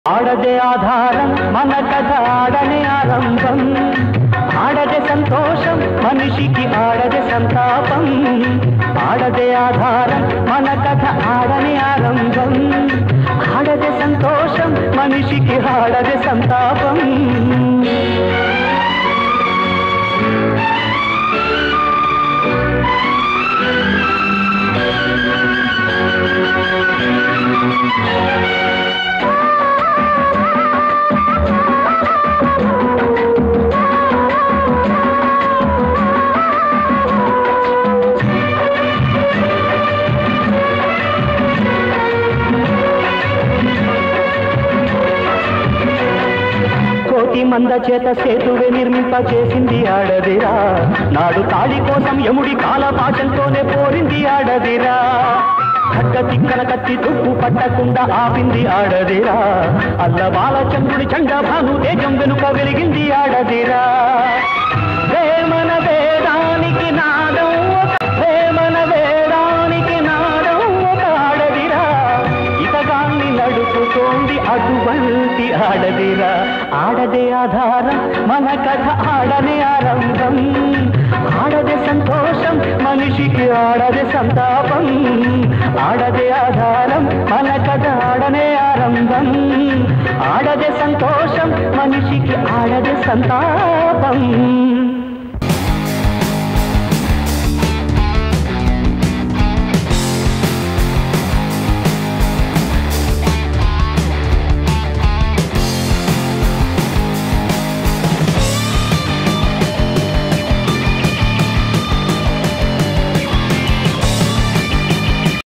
ఆడదే ఆధారం మన కథ ఆడనే ఆరంభం ఆడదే సంతోషం మనిషికి ఆడదే సంతాపం ఆడదే ఆధారం మన కథ ఆడనే ఆరంభం ఆడదే సంతోషం మనిషికి ఆడదే సంతాపం కోటి మంద చేత సేతువే నిర్మింప చేసింది ఆడదిరా నాడు తాళి కోసం యముడి కాలపాశంతోనే పోరింది ఆడదిరా ఖడ్గ తిక్కన కత్తి తుప్పు పట్టకుండా ఆపింది ఆడదిరా అల్ల బాలచంద్రుడి చండ భాను తేజం వెనుక వెలిగింది ఆడదిరా వేమన వేదానికి నాదం ఒక వేమన వేదానికి నాదం ఒక ఆడదిరా ఇతగాన్ని నడుపుతోంది అటువంటి ఆడదిరా ఆడదే ఆధారం మన కథ ఆడనే ఆరంభం ఆడదే సంతోషం మనిషికి ఆడదే సంతాపం ఆడదే ఆధారం మన కథ ఆడనే ఆరంభం ఆడదే సంతోషం మనిషికి ఆడదే సంతాపం